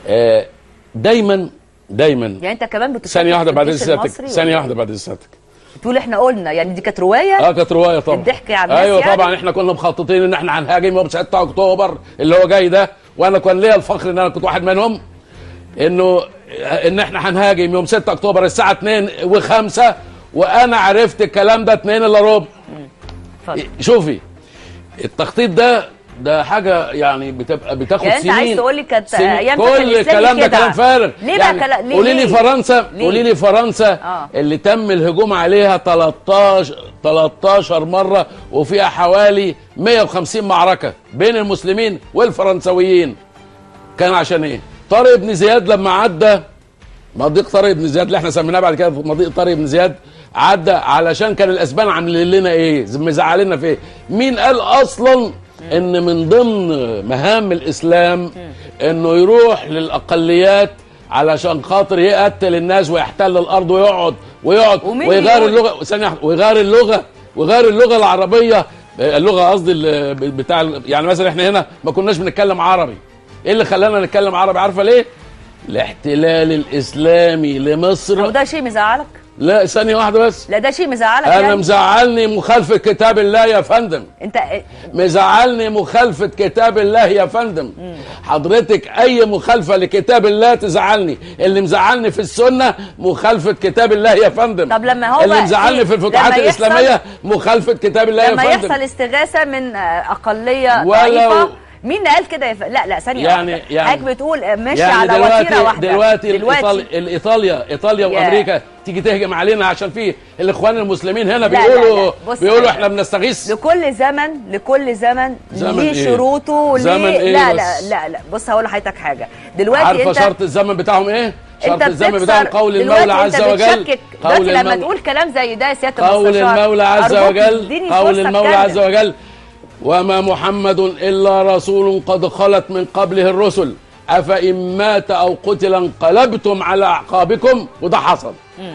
آه، دايما دايما يعني انت كمان بتشكك ثانيه واحده في بعد الجيش سيادتك المصري ثانيه ولا واحده بعد سيادتك تقول احنا قلنا يعني دي كانت روايه اه كانت روايه طبعا الضحك على الناس ايوه يعني؟ طبعا احنا كنا مخططين ان احنا هنهاجم يوم 6 اكتوبر اللي هو جاي ده وانا كان ليا الفخر ان انا كنت واحد منهم انه ان احنا هنهاجم يوم 6 اكتوبر الساعه 2 و5 وانا عرفت الكلام ده 2 الا ربع اتفضل شوفي التخطيط ده ده حاجه يعني بتبقى بتاخد يعني انت سنين عايز تقول لي كانت سنين. ايام فتح كل الإسلامي الكلام ده كده. كلام فارغ ليه بقى كلا- ليه- قولي لي ليه؟ فرنسا ليه؟ قولي لي فرنسا آه. اللي تم الهجوم عليها 13 13 مره وفيها حوالي 150 معركه بين المسلمين والفرنسويين كان عشان ايه؟ طارق بن زياد لما عدى مضيق طارق بن زياد اللي احنا سميناه بعد كده مضيق طارق بن زياد عدى علشان كان الاسبان عاملين لنا ايه؟ مزعلنا في ايه؟ مين قال اصلا ان من ضمن مهام الاسلام انه يروح للاقليات علشان خاطر يقتل الناس ويحتل الارض ويقعد ويقعد ومين ويغير بيقول؟ اللغه ثانيه واحدة، ويغير اللغه ويغير اللغه العربيه اللغه قصدي ال- بتاع ال- يعني مثلا احنا هنا ما كناش بنتكلم عربي ايه اللي خلانا نتكلم عربي عارفه ليه؟ الاحتلال الاسلامي لمصر وده شيء مزعلك لا ثانيه واحده بس لا ده شيء مزعلك انا يعني مزعلني مخالفه كتاب الله يا فندم انت مزعلني مخالفه كتاب الله يا فندم حضرتك اي مخالفه لكتاب الله تزعلني اللي مزعلني في السنه مخالفه كتاب الله يا فندم طب لما هو اللي بقى مزعلني إيه؟ في الفتوحات لما يحصل- الاسلاميه مخالفه كتاب الله لما يا فندم يحصل استغاثه من آه، اقليه ولو- ضعيفه مين اللي قال كده يا ف... لا لا ثانيه يعني- واحدة. يعني- حضرتك بتقول آه، ماشي يعني على دلوقتي وتيره واحده دلوقتي, دلوقتي ايطاليا ايطاليا يا. وامريكا تيجي تهجم علينا عشان في الاخوان المسلمين هنا لا، بيقولوا لا. بص بيقولوا يا- احنا بنستغيث لكل زمن لكل زمن زمن ليه إيه؟ شروطه زمن ليه إيه لا بس؟ لا لا لا بص هقول لحضرتك حاجه دلوقتي عارفه انت شرط الزمن بتاعهم ايه؟ شرط انت الزمن بتكسر بتاعهم قول دلوقتي المولى عز انت وجل بتشكك دلوقتي لما المولى- تقول كلام زي ده يا سياده قول المستشار المولى عز أرجوك وجل اديني قول فرصة المولى أتكلم. عز وجل وما محمد الا رسول قد خلت من قبله الرسل افان مات او قتل انقلبتم على اعقابكم وده حصل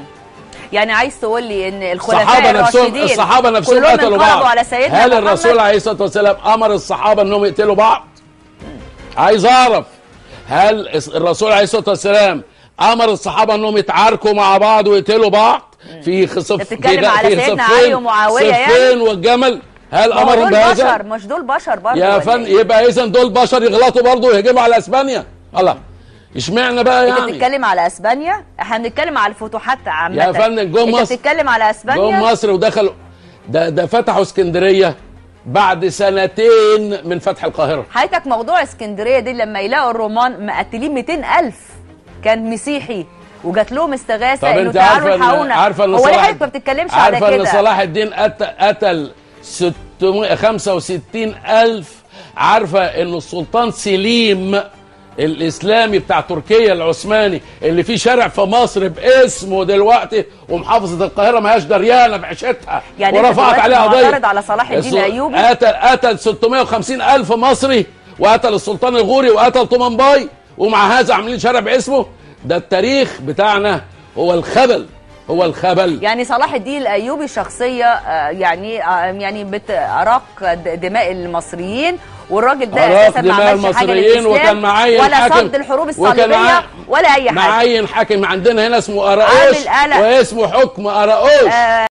يعني عايز تقول لي ان الخلفاء الصحابه نفسهم الراشدين الصحابه نفسهم كلهم قتلوا انقلبوا بعض على سيدنا هل محمد؟ الرسول عليه الصلاه والسلام امر الصحابه انهم يقتلوا بعض عايز اعرف هل الرسول عليه الصلاه والسلام امر الصحابه انهم يتعاركوا مع بعض ويقتلوا بعض في خصف انت بتتكلم في- على في سيدنا صفين- علي ومعاوية يعني؟ صفين والجمل هل ما هو امرهم دول بهذا بشر مش دول بشر برضه يا ولا فن إيه؟ يبقى اذا دول بشر يغلطوا برضه ويهجموا على اسبانيا الله اشمعنى بقى انت يعني بتتكلم على اسبانيا احنا بنتكلم على الفتوحات عامه يا فندم، جم انت مصر. بتتكلم على اسبانيا جم مصر ودخلوا ده ده فتحوا اسكندريه بعد سنتين من فتح القاهره حياتك موضوع اسكندريه دي لما يلاقوا الرومان مقتلين 200 الف كان مسيحي وجات لهم استغاثه طب انه انت تعالوا عارفه ان الحقونا عارفه ان هو ليه صلاح حضرتك ما بتتكلمش على عارفه ان كده صلاح الدين قتل قتل 665 الف عارفه ان السلطان سليم الاسلامي بتاع تركيا العثماني اللي فيه شارع في مصر باسمه دلوقتي ومحافظه القاهره ما هياش دريانه بعيشتها يعني انت ورفعت دلوقتي عليه قضيه معترض على صلاح الدين الس- الايوبي قتل قتل 650 الف مصري وقتل السلطان الغوري وقتل طومنباي ومع هذا عاملين شارع باسمه ده التاريخ بتاعنا هو الخبل هو الخبل يعني صلاح الدين الايوبي شخصيه آه، يعني آه، يعني بتراق د- دماء المصريين والراجل ده أراق اساسا ما دماء عملش حاجه المصريين للاسلام وكان معين ولا حاكم صد الحروب وكان الصليبيه مع- ولا اي حاجه معين حاكم عندنا هنا اسمه أراؤوش عامل قلق. واسمه حكم أراؤوش آه،